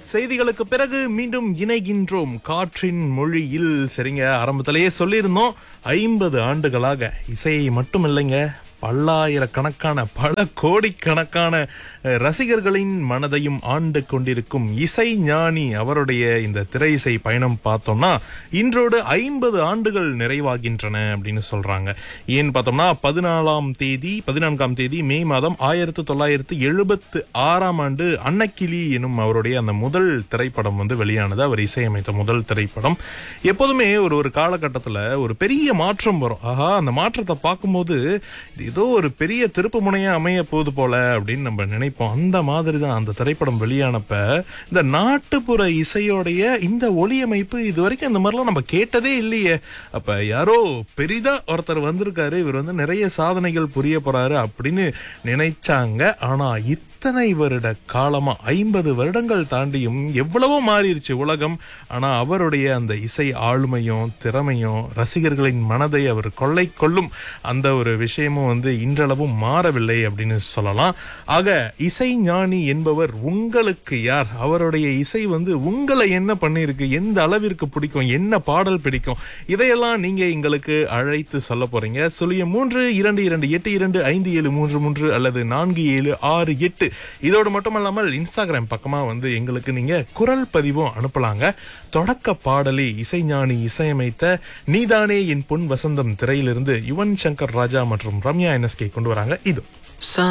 செய்திகளுக்கு பிறகு மீண்டும் இணைகின்றோம் காற்றின் மொழியில் சரிங்க ஆரம்பத்திலேயே சொல்லியிருந்தோம் ஐம்பது ஆண்டுகளாக இசையை மட்டும் இல்லைங்க பல்லாயிரக்கணக்கான பல கோடிக்கணக்கான அஹ், ரசிகர்களின் மனதையும் ஆண்டு கொண்டிருக்கும் இசை ஞானி அவருடைய இந்த திரை இசை பயணம் பார்த்தோம்னா இன்றோடு ஐம்பது ஆண்டுகள் நிறைவாகின்றன அப்படின்னு சொல்றாங்க ஏன்னு பார்த்தோம்னா பதினாலாம் தேதி பதினான்காம் தேதி மே மாதம் ஆயிரத்து தொள்ளாயிரத்து எழுபத்து ஆறாம் ஆண்டு அன்னக்கிளி எனும் அவருடைய அந்த முதல் திரைப்படம் வந்து வெளியானது அவர் இசையமைத்த முதல் திரைப்படம் எப்போதுமே ஒரு ஒரு காலகட்டத்தில் ஒரு பெரிய மாற்றம் வரும் ஆஹா அந்த மாற்றத்தை பார்க்கும்போது இது ஏதோ ஒரு பெரிய திருப்பு முனையா அமைய போகுது போல அப்படின்னு நம்ம நினைப்போம் அந்த மாதிரி தான் அந்த திரைப்படம் வெளியானப்ப இந்த நாட்டுப்புற இசையோடைய இந்த ஒளியமைப்பு இது வரைக்கும் இந்த மாதிரிலாம் நம்ம கேட்டதே இல்லையே அப்ப யாரோ பெரிதா ஒருத்தர் வந்திருக்காரு இவர் வந்து நிறைய சாதனைகள் புரிய போறாரு அப்படின்னு நினைச்சாங்க ஆனா இத்தனை வருட காலமா ஐம்பது வருடங்கள் தாண்டியும் எவ்வளவோ மாறிடுச்சு உலகம் ஆனா அவருடைய அந்த இசை ஆளுமையும் திறமையும் ரசிகர்களின் மனதை அவர் கொள்ளை கொள்ளும் அந்த ஒரு விஷயமும் வந்து இன்றளவும் மாறவில்லை அப்படின்னு சொல்லலாம் ஆக இசை ஞானி என்பவர் உங்களுக்கு யார் அவருடைய இசை வந்து உங்களை என்ன பண்ணியிருக்கு எந்த அளவிற்கு பிடிக்கும் என்ன பாடல் பிடிக்கும் இதையெல்லாம் நீங்க எங்களுக்கு அழைத்து சொல்ல போறீங்க சொல்லிய மூன்று இரண்டு இரண்டு எட்டு இரண்டு ஐந்து ஏழு மூன்று மூன்று அல்லது நான்கு ஏழு ஆறு எட்டு இதோடு மட்டுமல்லாமல் இன்ஸ்டாகிராம் பக்கமா வந்து எங்களுக்கு நீங்க குரல் பதிவும் அனுப்பலாங்க தொடக்க பாடலை இசைஞானி இசையமைத்த நீதானே என் பொன் வசந்தம் திரையிலிருந்து யுவன் சங்கர் ராஜா மற்றும் ரம்யா என்எஸ்கே கொண்டு வராங்க இது